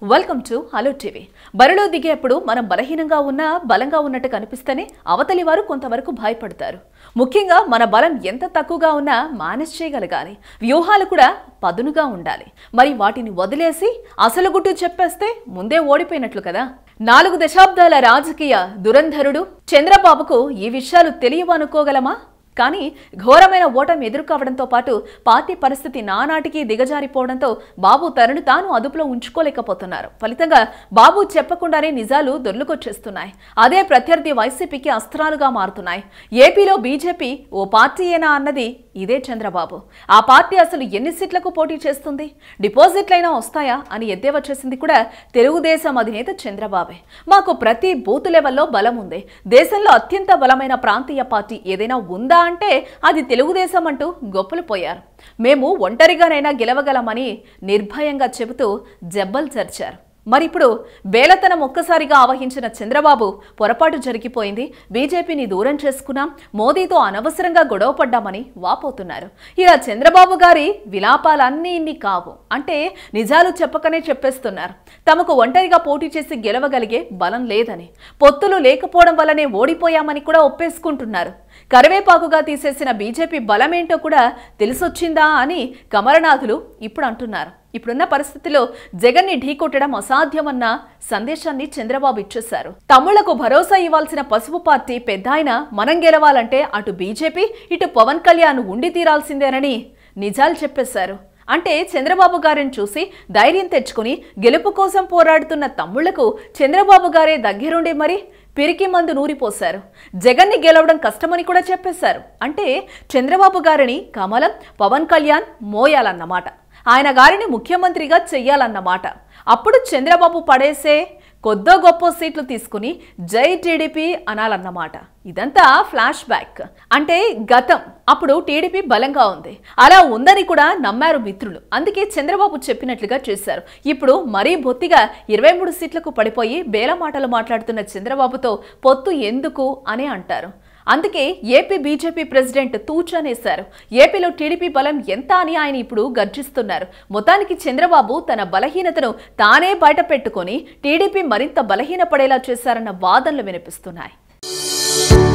welcome to hello TV బరిలో దిగేప్పుడు మనం బలహీనంగా ఉన్నా బలంగా ఉన్నట్టు కనిపిస్తేనే అవతలి వారు కొంతవరకు భయపడతారు ముఖ్యంగా మన బలం ఎంత తక్కువగా ఉన్నా మేనేజ్ చేయగలగాలి వ్యూహాలు కూడా పదునుగా ఉండాలి మరి వాటిని వదిలేసి అసలు గుట్టు చెప్పేస్తే ముందే ఓడిపోయినట్లు కదా నాలుగు దశాబ్దాల రాజకీయ దురంధరుడు చంద్రబాబుకు ఈ విషయాలు తెలియవనుకోగలమా కానీ ఘోరమైన ఓటమి ఎదుర్కోవడంతో పాటు పార్టీ పరిస్థితి నానాటికి దిగజారిపోవడంతో బాబు తనను తాను అదుపులో ఉంచుకోలేకపోతున్నారు ఫలితంగా బాబు చెప్పకుండానే నిజాలు దొర్లుకొచ్చేస్తున్నాయి అదే ప్రత్యర్థి వైసీపీకి అస్త్రాలుగా మారుతున్నాయి ఏపీలో బీజేపీ ఓ పార్టీయేనా అన్నది ఇదే చంద్రబాబు ఆ పార్టీ అసలు ఎన్ని సీట్లకు పోటీ చేస్తుంది డిపాజిట్లైనా వస్తాయా అని ఎద్దేవా చేసింది కూడా తెలుగుదేశం అధినేత చంద్రబాబే మాకు ప్రతి బూత్ లెవెల్లో బలం ఉంది దేశంలో అత్యంత బలమైన ప్రాంతీయ పార్టీ ఏదైనా ఉందా అంటే అది తెలుగుదేశం అంటూ గొప్పలు పోయారు మేము ఒంటరిగానైనా గెలవగలమని నిర్భయంగా చెబుతూ జబ్బలు చర్చారు మరి ఇప్పుడు బేలతనం ఒక్కసారిగా ఆవహించిన చంద్రబాబు పొరపాటు జరిగిపోయింది బీజేపీని దూరం చేసుకున్నాం మోదీతో అనవసరంగా గొడవ పడ్డామని వాపోతున్నారు ఇలా చంద్రబాబు గారి విలాపాలన్నీ ఇన్ని కావు అంటే నిజాలు చెప్పకనే చెప్పేస్తున్నారు తమకు ఒంటరిగా పోటీ చేసి గెలవగలిగే బలం లేదని పొత్తులు లేకపోవడం వల్లనే ఓడిపోయామని కూడా ఒప్పేసుకుంటున్నారు కరివేపాకుగా తీసేసిన బీజేపీ బలమేంటో కూడా తెలిసొచ్చిందా అని కమరనాథులు ఇప్పుడు అంటున్నారు ఇప్పుడున్న పరిస్థితిలో జగన్ని ఢీకొట్టడం అసాధ్యమన్న సందేశాన్ని చంద్రబాబు ఇచ్చేశారు తమ్ముళ్లకు భరోసా ఇవ్వాల్సిన పసుపు పార్టీ పెద్ద మనం గెలవాలంటే అటు బీజేపీ ఇటు పవన్ కళ్యాణ్ ఉండి తీరాల్సిందేనని నిజాలు చెప్పేశారు అంటే చంద్రబాబు గారిని చూసి ధైర్యం తెచ్చుకుని గెలుపు కోసం పోరాడుతున్న తమ్ముళ్లకు చంద్రబాబు గారే దగ్గరుండి మరి పిరికి మందు నూరిపోశారు జగన్ని గెలవడం కష్టమని కూడా చెప్పేశారు అంటే చంద్రబాబు గారిని కమలం పవన్ కళ్యాణ్ మోయాలన్నమాట ఆయన గారిని ముఖ్యమంత్రిగా చెయ్యాలన్నమాట అప్పుడు చంద్రబాబు పడేసే కొద్దో గొప్ప సీట్లు తీసుకుని జై టీడీపీ అనాలన్నమాట ఇదంతా ఫ్లాష్ బ్యాక్ అంటే గతం అప్పుడు టీడీపీ బలంగా ఉంది అలా ఉందని కూడా నమ్మారు మిత్రులు అందుకే చంద్రబాబు చెప్పినట్లుగా చేశారు ఇప్పుడు మరీ బొత్తిగా ఇరవై మూడు సీట్లకు పడిపోయి బేల మాటలు మాట్లాడుతున్న చంద్రబాబుతో పొత్తు ఎందుకు అని అంటారు అందుకే ఏపీ బీజేపీ ప్రెసిడెంట్ తూచనేశారు ఏపీలో టీడీపీ బలం ఎంత అని ఆయన ఇప్పుడు గర్జిస్తున్నారు మొత్తానికి చంద్రబాబు తన బలహీనతను తానే బయట పెట్టుకొని టీడీపీ మరింత బలహీనపడేలా చేశారన్న వాదనలు వినిపిస్తున్నాయి